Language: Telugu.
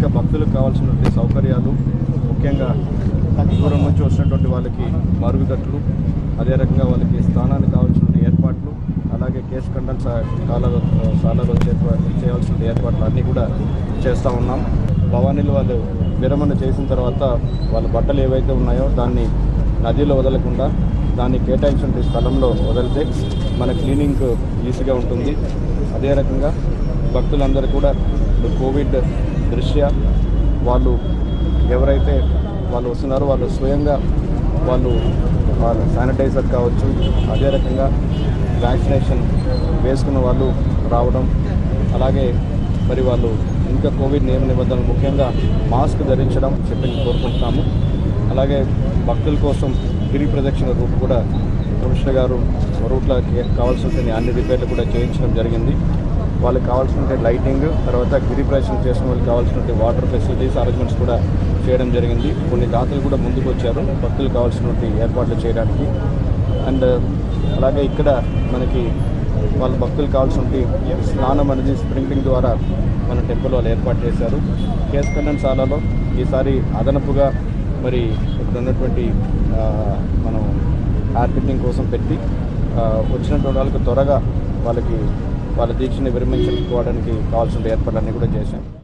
ఇంకా భక్తులకు కావాల్సినటువంటి సౌకర్యాలు ముఖ్యంగా దూరం నుంచి వచ్చినటువంటి వాళ్ళకి మరుగుదొడ్లు అదే రకంగా వాళ్ళకి స్థానానికి కావాల్సిన ఏర్పాట్లు అలాగే కేసు కండల్ కాల సాలలో చేయాల్సిన ఏర్పాట్లు అన్నీ కూడా చేస్తూ ఉన్నాం భవానీలు వాళ్ళు విరమణ చేసిన తర్వాత వాళ్ళ బట్టలు ఏవైతే ఉన్నాయో దాన్ని నదిలో వదలకుండా దాన్ని కేటాయించిన స్థలంలో వదిలితే మన క్లీనింగ్ ఈజీగా ఉంటుంది అదే రకంగా భక్తులందరూ కూడా ఇప్పుడు కోవిడ్ దృష్ట్యా వాళ్ళు ఎవరైతే వాళ్ళు వస్తున్నారో వాళ్ళు స్వయంగా వాళ్ళు వాళ్ళ శానిటైజర్ కావచ్చు అదే రకంగా వ్యాక్సినేషన్ వేసుకున్న వాళ్ళు రావడం అలాగే మరి వాళ్ళు ఇంకా కోవిడ్ నియమ నిబంధనలు ముఖ్యంగా మాస్క్ ధరించడం చెప్పి కోరుకుంటున్నాము అలాగే భక్తుల కోసం గిరి ప్రదక్షిణ రూట్ కూడా కమిషనర్ గారు రూట్లో కావాల్సిన అన్ని రిపేర్లు కూడా చేయించడం జరిగింది వాళ్ళకి కావాల్సిన లైటింగ్ తర్వాత గిరి ప్రదక్షిణ చేసిన వాళ్ళకి కావాల్సిన వాటర్ ఫెసిలిటీస్ అరేంజ్మెంట్స్ కూడా చేయడం జరిగింది కొన్ని దాతలు కూడా ముందుకు వచ్చారు భక్తులు కావాల్సినటువంటి ఏర్పాట్లు చేయడానికి అండ్ అలాగే ఇక్కడ మనకి వాళ్ళ భక్తులు కావాల్సినటువంటి స్నానం అనేది స్ప్రింక్లింగ్ ద్వారా మన టెంపుల్ వాళ్ళు ఏర్పాటు చేశారు కేస్ కండెన్సాలలో ఈసారి అదనపుగా మరి ఇక్కడ ఉన్నటువంటి ఆ, మనం హార్పిటింగ్ కోసం పెట్టి ఆ, వచ్చినటువంటి వాళ్ళకి త్వరగా వాళ్ళకి వాళ్ళ దీక్షని విరమించుకోవడానికి కావాల్సిన ఏర్పాట్లన్నీ కూడా చేశాం